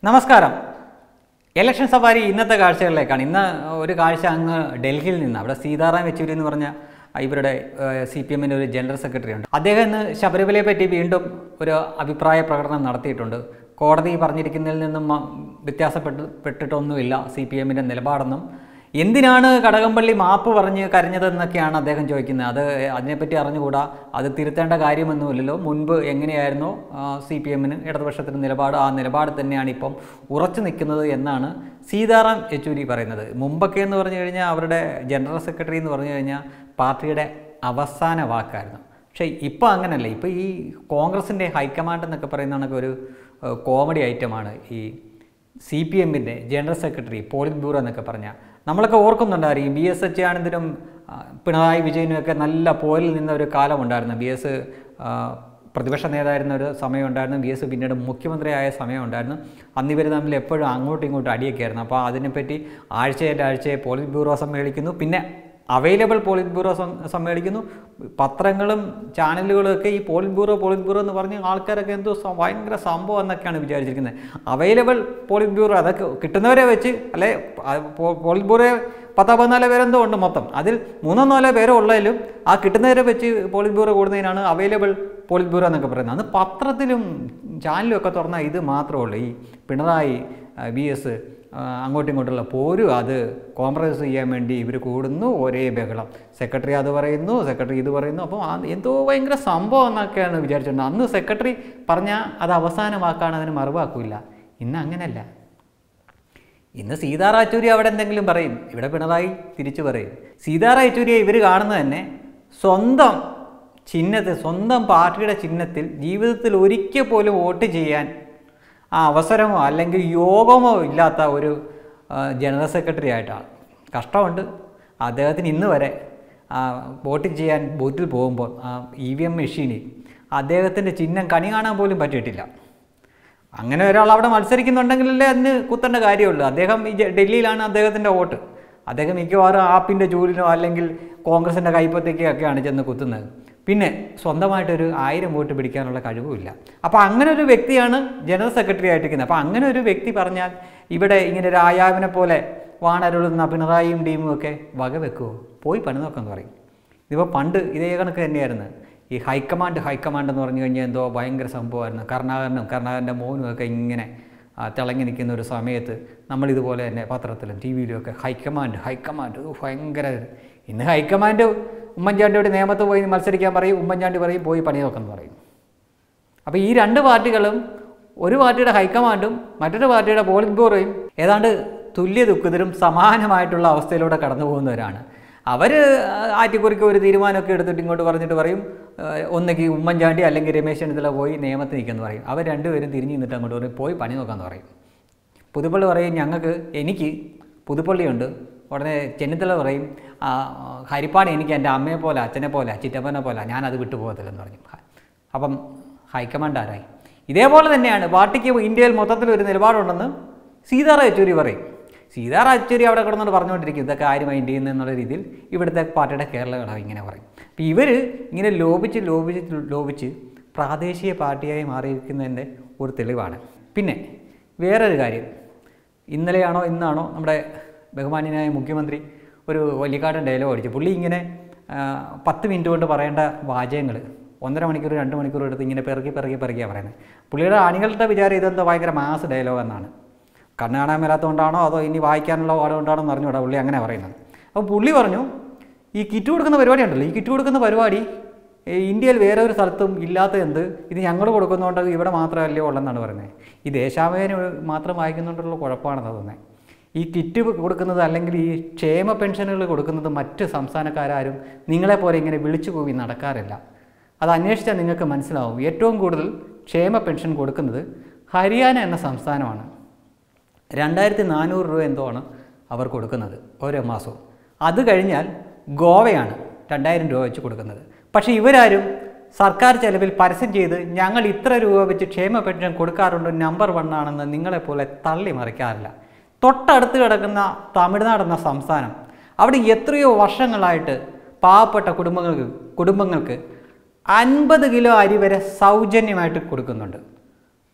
നമസ്കാരം election safari ഇന്നത്തെ കാഴ്ചകളിലേക്കാണ് ഇന്ന് ഒരു കാഴ്ച അങ്ങ് ഡൽഹിയിൽ നിന്ന് അവിടെ സീതാറാം യെച്ചൂരി എന്ന് പറഞ്ഞ ഇവരുടെ സി പി എമ്മിൻ്റെ ഒരു ജനറൽ സെക്രട്ടറി ഉണ്ട് അദ്ദേഹം ഇന്ന് ശബരിമലയെ പറ്റി വീണ്ടും ഒരു അഭിപ്രായ പ്രകടനം നടത്തിയിട്ടുണ്ട് കോടതി പറഞ്ഞിരിക്കുന്നതിൽ നിന്നും മ- വ്യത്യാസപ്പെട്ട് പെട്ടിട്ടൊന്നുമില്ല സി പി എമ്മിൻ്റെ നിലപാടെന്നും എന്തിനാണ് കടകംപള്ളി മാപ്പ് പറഞ്ഞ് കരഞ്ഞതെന്നൊക്കെയാണ് അദ്ദേഹം ചോദിക്കുന്നത് അത് അതിനെപ്പറ്റി അറിഞ്ഞുകൂടാ അത് തിരുത്തേണ്ട കാര്യമൊന്നുമില്ലല്ലോ മുൻപ് എങ്ങനെയായിരുന്നോ സി പി എമ്മിന് ഇടതുപക്ഷത്തിന് നിലപാട് ആ നിലപാട് തന്നെയാണ് ഇപ്പം ഉറച്ചു നിൽക്കുന്നത് എന്നാണ് സീതാറാം യെച്ചൂരി പറയുന്നത് മുമ്പൊക്കെ എന്ന് പറഞ്ഞു കഴിഞ്ഞാൽ അവരുടെ ജനറൽ സെക്രട്ടറി എന്ന് പറഞ്ഞു കഴിഞ്ഞാൽ പാർട്ടിയുടെ അവസാന വാക്കായിരുന്നു പക്ഷേ ഇപ്പോൾ അങ്ങനല്ല ഇപ്പോൾ ഈ കോൺഗ്രസിൻ്റെ ഹൈക്കമാൻഡ് എന്നൊക്കെ പറയുന്ന കണക്ക് ഒരു ഏഹ്, കോമഡി ഐറ്റമാണ് ഈ സി പി എമ്മിൻ്റെ ജനറൽ സെക്രട്ടറി പോളിറ്റ് ബ്യൂറോ എന്നൊക്കെ പറഞ്ഞാൽ നമ്മളൊക്കെ ഓർക്കുന്നുണ്ടായിരിക്കും ബി എസ് അച്യുതാനന്ദനും ആ, പിണറായി വിജയനും ഒക്കെ നല്ല പോരിൽ നിന്ന ഒരു കാലമുണ്ടായിരുന്നു ബി എസ് പ്രതിപക്ഷ നേതായിരുന്ന ഒരു സമയമുണ്ടായിരുന്നു ബി എസ് പിന്നീട് മുഖ്യമന്ത്രിയായ സമയമുണ്ടായിരുന്നു അന്ന് ഇവർ തമ്മിൽ എപ്പോഴും അങ്ങോട്ടും ഇങ്ങോട്ടും അടിയൊക്കെ ആയിരുന്നു അപ്പോൾ അതിനെപ്പറ്റി ആഴ്ചയായിട്ട് ആഴ്ചയെ പോളിറ്റ് ബ്യൂറോ സമ്മേളിക്കുന്നു പിന്നെ അവൈലബിൾ പോളിറ്റ് ബ്യൂറോ സം- സമ്മേളിക്കുന്നു പത്രങ്ങളും ചാനലുകളും ഒക്കെ ഈ പോളിറ്റ് ബ്യൂറോ പോളിറ്റ് ബ്യൂറോ എന്ന് പറഞ്ഞ് ആൾക്കാരൊക്കെ എന്തോ സ- ഭയങ്കര സംഭവം എന്നൊക്കെയാണ് വിചാരിച്ചിരിക്കുന്നത് അവൈലബിൾ പോളിറ്റ് ബ്യൂറോ അതൊക്കെ കിട്ടുന്നവരെ വെച്ച് അല്ലെ ആ പോ- പോളിറ്റ് ബ്യൂറോ പത്തോ പതിനാലോ പേരെന്തോ ഉണ്ട് മൊത്തം അതിൽ മൂന്നോ നാലോ പേരോ ഉള്ളതിലും ആ കിട്ടുന്നവരെ വെച്ച് പോളിറ്റ് ബ്യൂറോ കൂടുന്നതിനാണ് അവൈലബിൾ പോളിറ്റ് ബ്യൂറോ എന്നൊക്കെ പറയുന്നത് അന്ന് പത്രത്തിലും ചാനലും ഒക്കെ തുറന്നാൽ ഇത് മാത്രമേ ഉള്ളൂ ഈ പിണറായി ബി എസ് അങ്ങോട്ടും ഇങ്ങോട്ടുള്ള പോരും അത് കോംപ്രമൈസ് ചെയ്യാൻ വേണ്ടി ഇവർ കൂടുന്നു ഒരേ ബഹളം സെക്രട്ടറി അത് പറയുന്നു സെക്രട്ടറി ഇത് പറയുന്നു അപ്പോൾ ആ എന്തോ ഭയങ്കര സംഭവം എന്നൊക്കെയാണ് വിചാരിച്ചിട്ടുണ്ട് അന്ന് സെക്രട്ടറി പറഞ്ഞാൽ അത് അവസാന വാക്കാണ് അതിന് മറുവാക്കില്ല ഇന്ന് അങ്ങനെയല്ല ഇന്ന് സീതാറാം യെച്ചൂരി അവിടെ എന്തെങ്കിലും പറയും ഇവിടെ പിണറായി തിരിച്ചു പറയും സീതാറാം യെച്ചൂരിയെ ഇവർ കാണുന്നത് തന്നെ സ്വന്തം ചിഹ്നത്തിൽ സ്വന്തം പാർട്ടിയുടെ ചിഹ്നത്തിൽ ജീവിതത്തിൽ ഒരിക്കൽ പോലും വോട്ട് ചെയ്യാൻ ആ അവസരമോ അല്ലെങ്കിൽ യോഗമോ ഇല്ലാത്ത ഒരു ആ, ജനറൽ സെക്രട്ടറി ആയിട്ടാണ് കഷ്ടമുണ്ട് അദ്ദേഹത്തിന് ഇന്ന് വരെ ആ, വോട്ട് ചെയ്യാൻ ബൂത്തിൽ പോകുമ്പോൾ ആ ഇ വി എം മെഷീനിൽ അദ്ദേഹത്തിൻ്റെ ചിഹ്നം കണി കാണാൻ പോലും പറ്റിയിട്ടില്ല അങ്ങനെ ഒരാൾ അവിടെ മത്സരിക്കുന്നുണ്ടെങ്കിലല്ലേ അതിന് കുത്തേണ്ട കാര്യമുള്ളൂ അദ്ദേഹം ഈ ജ- ഡൽഹിയിലാണ് അദ്ദേഹത്തിൻ്റെ വോട്ട് അദ്ദേഹം മിക്കവാറും ആപ്പിൻ്റെ ജോലിനോ അല്ലെങ്കിൽ കോൺഗ്രസിൻ്റെ കൈപ്പത്തേക്കൊക്കെയാണ് ചെന്ന് കുത്തുന്നത് പിന്നെ സ്വന്തമായിട്ടൊരു ആയിരം വോട്ട് പിടിക്കാനുള്ള കഴിവുമില്ല അപ്പോൾ അങ്ങനെ ഒരു വ്യക്തിയാണ് ജനറൽ സെക്രട്ടറി ആയിട്ടിരിക്കുന്നത് അപ്പോൾ അങ്ങനെ ഒരു വ്യക്തി പറഞ്ഞാൽ ഇവിടെ ഇങ്ങനെ രാജാവിനെ പോലെ വാണരുളുന്ന പിണറായിയും ടീമും ഒക്കെ വകവെക്കുമോ പോയി പണി നോക്കാമെന്ന് പറയും ഇതിപ്പോൾ പണ്ട് ഇതേ കണക്ക് തന്നെയായിരുന്നു ഈ ഹൈക്കമാൻഡ് ഹൈക്കമാൻഡ് എന്ന് പറഞ്ഞു കഴിഞ്ഞാൽ എന്തോ ഭയങ്കര സംഭവമായിരുന്നു കരുണാകരനും കരുണാകരൻ്റെ മോനും ഒക്കെ ഇങ്ങനെ ആ, തിളങ്ങി നിൽക്കുന്ന ഒരു സമയത്ത് നമ്മളിതുപോലെ തന്നെ പത്രത്തിലും ടി വിയിലും ഒക്കെ ഹൈക്കമാൻഡ് ഹൈക്കമാൻഡ് ഓ, ഭയങ്കര ഇന്ന് ഹൈക്കമാൻഡ് ഉമ്മൻചാണ്ടിയോട് നിയമത്ത് പോയി മത്സരിക്കാൻ പറയും ഉമ്മൻചാണ്ടി പറയും പോയി പണി നോക്കെന്ന് പറയും അപ്പോൾ ഈ രണ്ട് പാർട്ടികളും ഒരു പാർട്ടിയുടെ ഹൈക്കമാൻഡും മറ്റൊരു പാർട്ടിയുടെ പോളിറ്റ് ബ്യൂറോയും ഏതാണ്ട് തുല്യ ദുഃഖിതരും സമാനമായിട്ടുള്ള അവസ്ഥയിലൂടെ കടന്നു പോകുന്നവരാണ് അവർ ആറ്റിക്കുറിക്ക് ഒരു തീരുമാനമൊക്കെ എടുത്തിട്ട് ഇങ്ങോട്ട് പറഞ്ഞിട്ട് പറയും ഒന്നെങ്കിൽ ഉമ്മൻചാണ്ടി അല്ലെങ്കിൽ രമേശ് ചെന്നിത്തല പോയി നിയമത്തിൽ നിൽക്കുമെന്ന് പറയും അവർ രണ്ടുപേരും തിരിഞ്ഞ് നിന്നിട്ട് അങ്ങോട്ട് പറയും പോയി പണി നോക്കാമെന്ന് പറയും പുതുപ്പള്ളി പറയും ഞങ്ങൾക്ക് എനിക്ക് പുതുപ്പള്ളിയുണ്ട് ഉടനെ ചെന്നിത്തല പറയും "ആ, ഹരിപ്പാട് എനിക്ക് എൻ്റെ അമ്മയെ പോലെ അച്ഛനെ പോലെ ചിറ്റപ്പനെ പോലെ ഞാനത് വിട്ടു പോകത്തില്ലെന്ന് പറഞ്ഞു അപ്പം ഹൈക്കമാൻഡ് ആരായി ഇതേപോലെ തന്നെയാണ് പാർട്ടിക്ക് ഇന്ത്യയിൽ മൊത്തത്തിൽ ഒരു നിലപാടുണ്ടെന്ന് സീതാറാം യെച്ചൂരി പറയും സീതാറാം യെച്ചൂരി അവിടെ കിടന്നുകൊണ്ട് പറഞ്ഞുകൊണ്ടിരിക്കും ഇതൊക്കെ ആര് മൈൻഡ് ചെയ്യുന്നത് എന്നുള്ള രീതിയിൽ ഇവിടുത്തെ പാർട്ടിയുടെ കേരള ഘടകം ഇങ്ങനെ പറയും അപ്പോൾ ഇവർ ഇങ്ങനെ ലോപിച്ച് ലോപിച്ച് ലോപിച്ച് പ്രാദേശിക പാർട്ടിയായി മാറിയിരിക്കുന്നതിൻ്റെ ഒരു തെളിവാണ് പിന്നെ വേറൊരു കാര്യം ഇന്നലെയാണോ ഇന്നാണോ നമ്മുടെ ബഹുമാന്യനായ മുഖ്യമന്ത്രി ഒരു വലിയക്കാട്ടൻ ഡയലോഗ് അടിച്ചു പുള്ളി ഇങ്ങനെ ആ, പത്ത് മിനിറ്റ് കൊണ്ട് പറയേണ്ട വാചകങ്ങൾ ഒന്നര മണിക്കൂർ രണ്ട് മണിക്കൂർ എടുത്ത് ഇങ്ങനെ പിറക്കി പിറക്കി പിറക്കിയാണ് പറയുന്നത് പുള്ളിയുടെ അണികളുടെ വിചാരം ഇതെന്തോ ഭയങ്കര മാസ് ഡയലോഗ് എന്നാണ് കണ്ണ് കാണാൻ മേലാത്തതുകൊണ്ടാണോ അതോ ഇനി വായിക്കാനുള്ള പാടുകൊണ്ടാണോ എന്ന് അറിഞ്ഞൂടാ പുള്ളി അങ്ങനെ പറയുന്നത് അപ്പോൾ പുള്ളി പറഞ്ഞു ഈ കിറ്റ് കൊടുക്കുന്ന പരിപാടി ഉണ്ടല്ലോ ഈ കിറ്റ് കൊടുക്കുന്ന പരിപാടി ഈ ഇന്ത്യയിൽ വേറെ ഒരു സ്ഥലത്തും ഇല്ലാത്ത എന്ത് ഇത് ഞങ്ങൾ കൊടുക്കുന്നതുകൊണ്ട് ഇവിടെ മാത്രമല്ലേ ഉള്ളെന്നാണ് പറയുന്നത് ഈ ദേശാഭിമാനി മാത്രം വായിക്കുന്നുണ്ടുള്ള കുഴപ്പമാണെന്ന് തോന്നുന്നത് ഈ കിറ്റ് കൊടുക്കുന്നത് അല്ലെങ്കിൽ ഈ ക്ഷേമ പെൻഷനുകൾ കൊടുക്കുന്നത് മറ്റ് സംസ്ഥാനക്കാരും നിങ്ങളെപ്പോലെ ഇങ്ങനെ വിളിച്ചു പോയി നടക്കാറില്ല അത് അന്വേഷിച്ചാൽ നിങ്ങൾക്ക് മനസ്സിലാവും ഏറ്റവും കൂടുതൽ ക്ഷേമ പെൻഷൻ കൊടുക്കുന്നത് ഹരിയാന എന്ന സംസ്ഥാനമാണ് രണ്ടായിരത്തി നാനൂറ് രൂപ എന്തോ ആണ് അവർ കൊടുക്കുന്നത് ഓരോ മാസവും അത് കഴിഞ്ഞാൽ ഗോവയാണ് രണ്ടായിരം രൂപ വെച്ച് കൊടുക്കുന്നത് പക്ഷേ ഇവരാരും സർക്കാർ ചെലവിൽ പരസ്യം ചെയ്ത് ഞങ്ങൾ ഇത്ര രൂപ വെച്ച് ക്ഷേമ പെൻഷൻ കൊടുക്കാറുണ്ട് നമ്പർ വൺ ആണെന്ന് നിങ്ങളെപ്പോലെ തള്ളി മറിക്കാറില്ല തൊട്ടടുത്ത് കിടക്കുന്ന തമിഴ്നാട് എന്ന സംസ്ഥാനം അവിടെ എത്രയോ വർഷങ്ങളായിട്ട് പാവപ്പെട്ട കുടുംബങ്ങൾക്ക് കുടുംബങ്ങൾക്ക് അൻപത് കിലോ അരി വരെ സൗജന്യമായിട്ട് കൊടുക്കുന്നുണ്ട്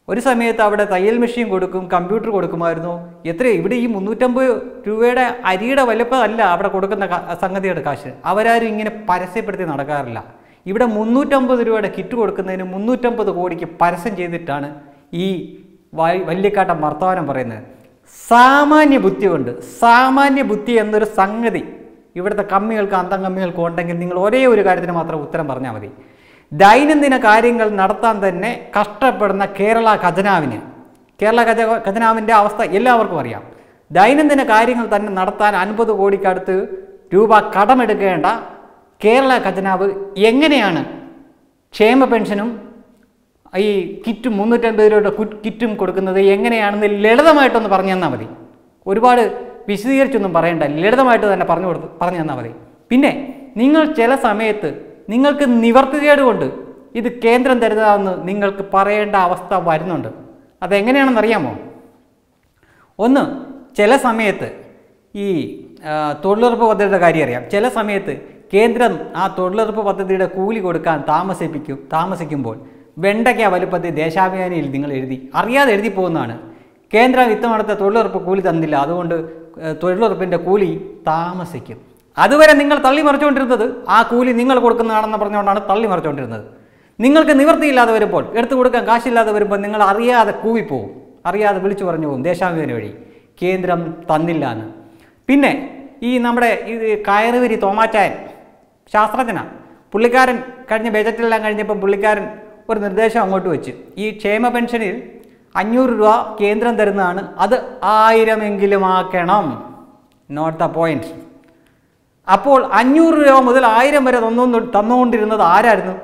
ഒരു സമയത്ത് അവിടെ തയ്യൽ മെഷീൻ കൊടുക്കും കമ്പ്യൂട്ടർ കൊടുക്കുമായിരുന്നു എത്ര ഇവിടെ ഈ മുന്നൂറ്റമ്പത് രൂപയുടെ അരിയുടെ വലുപ്പമല്ല അവിടെ കൊടുക്കുന്ന ക- സംഗതിയുടെ കാശ് അവരാരും ഇങ്ങനെ പരസ്യപ്പെടുത്തി നടക്കാറില്ല ഇവിടെ മുന്നൂറ്റമ്പത് രൂപയുടെ കിറ്റ് കൊടുക്കുന്നതിന് മുന്നൂറ്റമ്പത് കോടിക്ക് പരസ്യം ചെയ്തിട്ടാണ് ഈ വ- വല്യക്കാട്ടം വർത്തമാനം പറയുന്നത് സാമാന്യ ബുദ്ധി കൊണ്ട് സാമാന്യ ബുദ്ധി എന്നൊരു സംഗതി ഇവിടുത്തെ കമ്മികൾക്ക് അന്തം കമ്മികൾക്കും ഉണ്ടെങ്കിൽ നിങ്ങൾ ഒരേ ഒരു കാര്യത്തിന് മാത്രം ഉത്തരം പറഞ്ഞാൽ മതി ദൈനംദിന കാര്യങ്ങൾ നടത്താൻ തന്നെ കഷ്ടപ്പെടുന്ന കേരള ഖജനാവിന് കേരള ഖജ ഖജനാവിൻ്റെ അവസ്ഥ എല്ലാവർക്കും അറിയാം ദൈനംദിന കാര്യങ്ങൾ തന്നെ നടത്താൻ അൻപത് കോടിക്കടുത്ത് രൂപ കടമെടുക്കേണ്ട കേരള ഖജനാവ് എങ്ങനെയാണ് ക്ഷേമ പെൻഷനും ഈ കിറ്റും മുന്നൂറ്റൻപത് രൂപയുടെ കു- കിറ്റും കൊടുക്കുന്നത് എങ്ങനെയാണെന്ന് ലളിതമായിട്ടൊന്ന് പറഞ്ഞു തന്നാൽ മതി ഒരുപാട് വിശദീകരിച്ചൊന്നും പറയണ്ട ലളിതമായിട്ട് തന്നെ പറഞ്ഞു കൊടുത്ത് പറഞ്ഞു തന്നാൽ മതി പിന്നെ നിങ്ങൾ ചില സമയത്ത് നിങ്ങൾക്ക് നിവർത്തികേട് കൊണ്ട് ഇത് കേന്ദ്രം തരുന്നതാണെന്ന് നിങ്ങൾക്ക് പറയേണ്ട അവസ്ഥ വരുന്നുണ്ട് അതെങ്ങനെയാണെന്ന് അറിയാമോ ഒന്ന് ചില സമയത്ത് ഈ ആ, തൊഴിലുറപ്പ് പദ്ധതിയുടെ കാര്യം അറിയാം ചില സമയത്ത് കേന്ദ്രം ആ തൊഴിലുറപ്പ് പദ്ധതിയുടെ കൂലി കൊടുക്കാൻ താമസിപ്പിക്കും താമസിക്കുമ്പോൾ വെണ്ടയ്ക്ക വലുപ്പത്തിൽ ദേശാഭിമാനിയിൽ നിങ്ങൾ എഴുതി അറിയാതെ എഴുതി പോകുന്നതാണ് കേന്ദ്രം ഇത്തവണത്തെ തൊഴിലുറപ്പ് കൂലി തന്നില്ല അതുകൊണ്ട് ഏ, തൊഴിലുറപ്പിൻ്റെ കൂലി താമസിക്കും അതുവരെ നിങ്ങൾ തള്ളി മറിച്ചുകൊണ്ടിരുന്നത് ആ കൂലി നിങ്ങൾ കൊടുക്കുന്നതാണെന്ന് പറഞ്ഞുകൊണ്ടാണ് തള്ളി മറിച്ചുകൊണ്ടിരുന്നത് നിങ്ങൾക്ക് നിവൃത്തിയില്ലാതെ വരുമ്പോൾ എടുത്തു കൊടുക്കാൻ കാശില്ലാതെ വരുമ്പോൾ നിങ്ങൾ അറിയാതെ കൂവിപ്പോവും അറിയാതെ വിളിച്ചു പറഞ്ഞു പോകും ദേശാഭിമാനി വഴി കേന്ദ്രം തന്നില്ല എന്ന് പിന്നെ ഈ നമ്മുടെ ഇത് കയറുവരി തോമാച്ചായൻ ശാസ്ത്രജ്ഞന പുള്ളിക്കാരൻ കഴിഞ്ഞ ബജറ്റെല്ലാം കഴിഞ്ഞപ്പോൾ പുള്ളിക്കാരൻ ഒരു നിർദ്ദേശം അങ്ങോട്ട് വെച്ച് ഈ ക്ഷേമ പെൻഷനിൽ അഞ്ഞൂറ് രൂപ കേന്ദ്രം തരുന്നതാണ് അത് ആയിരമെങ്കിലും ആക്കണം നോട്ട് ദ പോയിന്റ് അപ്പോൾ അഞ്ഞൂറ് രൂപ മുതൽ ആയിരം വരെ തന്നു തന്നുകൊണ്ടിരുന്നത് ആരായിരുന്നു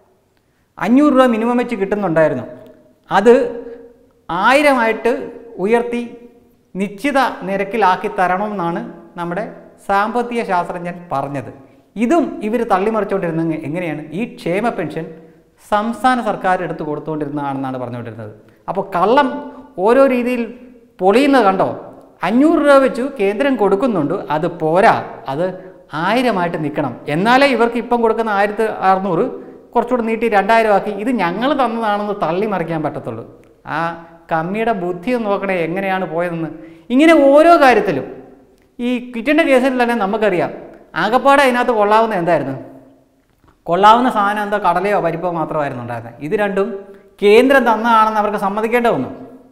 അഞ്ഞൂറ് രൂപ മിനിമം വെച്ച് കിട്ടുന്നുണ്ടായിരുന്നു അത് ആയിരമായിട്ട് ഉയർത്തി നിശ്ചിത നിരക്കിലാക്കി തരണമെന്നാണ് നമ്മുടെ സാമ്പത്തിക ശാസ്ത്രജ്ഞൻ പറഞ്ഞത് ഇതും ഇവർ തള്ളിമറിച്ചുകൊണ്ടിരുന്നത് എങ്ങനെയാണ് ഈ ക്ഷേമ പെൻഷൻ സംസ്ഥാന സർക്കാർ എടുത്തു കൊടുത്തുകൊണ്ടിരുന്നതാണെന്നാണ് പറഞ്ഞുകൊണ്ടിരുന്നത് അപ്പോൾ കള്ളം ഓരോ രീതിയിൽ പൊളിയുന്നത് കണ്ടോ അഞ്ഞൂറ് രൂപ വെച്ചു കേന്ദ്രം കൊടുക്കുന്നുണ്ട് അത് പോരാ അത് ആയിരമായിട്ട് നിൽക്കണം എന്നാലേ ഇവർക്ക് ഇപ്പം കൊടുക്കുന്ന ആയിരത്തി അറുന്നൂറ് കുറച്ചുകൂടി നീട്ടി രണ്ടായിരം ആക്കി ഇത് ഞങ്ങൾ തന്നതാണെന്ന് തള്ളി മറിക്കാൻ പറ്റത്തുള്ളൂ ആ കമ്മിയുടെ ബുദ്ധി ഒന്ന് നോക്കണേ എങ്ങനെയാണ് പോയതെന്ന് ഇങ്ങനെ ഓരോ കാര്യത്തിലും ഈ കിറ്റിൻ്റെ കേസിൽ തന്നെ നമുക്കറിയാം ആകപ്പാടെ അതിനകത്ത് കൊള്ളാവുന്ന എന്തായിരുന്നു കൊള്ളാവുന്ന സാധനം എന്താ കടലയോ പരിപ്പോ മാത്രമായിരുന്നു ഉണ്ടായിരുന്നത് ഇത് രണ്ടും കേന്ദ്രം തന്നതാണെന്ന് അവർക്ക് സമ്മതിക്കേണ്ട വന്നു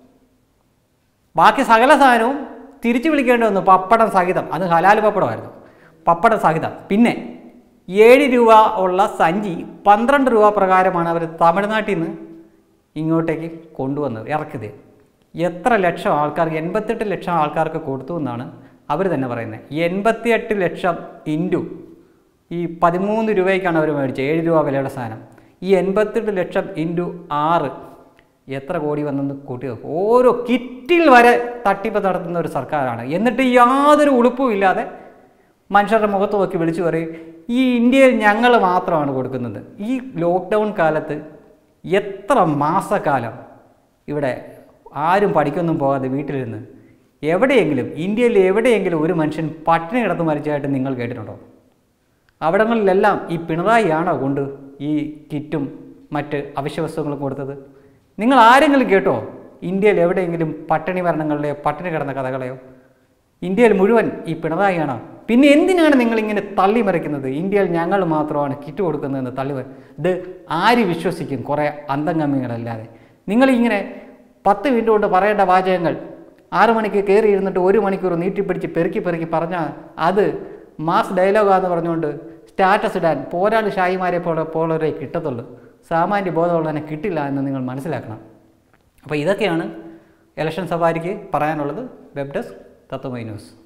ബാക്കി സകല സാധനവും തിരിച്ചു വിളിക്കേണ്ടി വന്നു പപ്പടം സഹിതം അത് ഹലാൽ പപ്പടമായിരുന്നു പപ്പടം സഹിതം പിന്നെ ഏഴ് രൂപ ഉള്ള സഞ്ചി പന്ത്രണ്ട് രൂപ പ്രകാരമാണ് അവർ തമിഴ്നാട്ടിൽ നിന്ന് ഇങ്ങോട്ടേക്ക് കൊണ്ടുവന്നത് ഇറക്കിയത് എത്ര ലക്ഷം ആൾക്കാർക്ക് എൺപത്തെട്ട് ലക്ഷം ആൾക്കാർക്ക് കൊടുത്തു എന്നാണ് അവർ തന്നെ പറയുന്നത് എൺപത്തിയെട്ട് ലക്ഷം ഇൻറ്റു ഈ പതിമൂന്ന് രൂപയ്ക്കാണ് അവർ മേടിച്ചത് ഏഴ് രൂപ വിലയുടെ സാധനം ഈ എൺപത്തെട്ട് ലക്ഷം ഇൻറ്റു ആറ് എത്ര കോടി വന്നെന്ന് കൂട്ടി നോക്കും ഓരോ കിറ്റിൽ വരെ തട്ടിപ്പ് നടത്തുന്ന ഒരു സർക്കാരാണ് എന്നിട്ട് യാതൊരു ഉളുപ്പും ഇല്ലാതെ മനുഷ്യരുടെ മുഖത്ത് നോക്കി വിളിച്ചു പറയും ഈ ഇന്ത്യയിൽ ഞങ്ങൾ മാത്രമാണ് കൊടുക്കുന്നത് ഈ ലോക്ക്ഡൗൺ കാലത്ത് എത്ര മാസക്കാലം ഇവിടെ ആരും പഠിക്കൊന്നും പോകാതെ വീട്ടിലിരുന്ന് എവിടെയെങ്കിലും ഇന്ത്യയിൽ എവിടെയെങ്കിലും ഒരു മനുഷ്യൻ പട്ടിണി കിടന്ന് മരിച്ചതായിട്ട് നിങ്ങൾ കേട്ടിട്ടുണ്ടോ അവിടങ്ങളിലെല്ലാം ഈ പിണറായിയാണോ കൊണ്ട് ഈ കിറ്റും മറ്റ് അവശ്യ വസ്തുക്കളും കൊടുത്തത് നിങ്ങൾ ആരെങ്കിലും കേട്ടോ ഇന്ത്യയിൽ എവിടെയെങ്കിലും പട്ടിണി മരണങ്ങളുടെയോ പട്ടിണി കിടന്ന കഥകളെയോ ഇന്ത്യയിൽ മുഴുവൻ ഈ പിണറായിയാണോ പിന്നെ എന്തിനാണ് നിങ്ങൾ ഇങ്ങനെ തള്ളിമറിക്കുന്നത് ഇന്ത്യയിൽ ഞങ്ങൾ മാത്രമാണ് കിറ്റ് കൊടുക്കുന്നതെന്ന് തള്ളി മറി- ഇത് ആര് വിശ്വസിക്കും കുറേ അന്തംഗമ്മികളല്ലാതെ നിങ്ങളിങ്ങനെ പത്ത് മിനിറ്റ് കൊണ്ട് പറയേണ്ട വാചകങ്ങൾ ആറ് മണിക്ക് കയറി ഇരുന്നിട്ട് ഒരു മണിക്കൂർ നീട്ടിപ്പിടിച്ച് പെറുക്കി പെറുക്കി പറഞ്ഞാൽ അത് മാസ് ഡയലോഗാന്ന് പറഞ്ഞുകൊണ്ട് സ്റ്റാറ്റസ് ഇടാൻ പോരാളി ഷായിമാരെ പോലെ പോലവരെ കിട്ടത്തുള്ളൂ സാമാന്യ ബോധമുള്ളതിനെ കിട്ടില്ല എന്ന് നിങ്ങൾ മനസ്സിലാക്കണം അപ്പോൾ ഇതൊക്കെയാണ് ഇലക്ഷൻ സവാരിക്ക് പറയാനുള്ളത് വെബ് ഡെസ്ക് തത്വമൈ ന്യൂസ്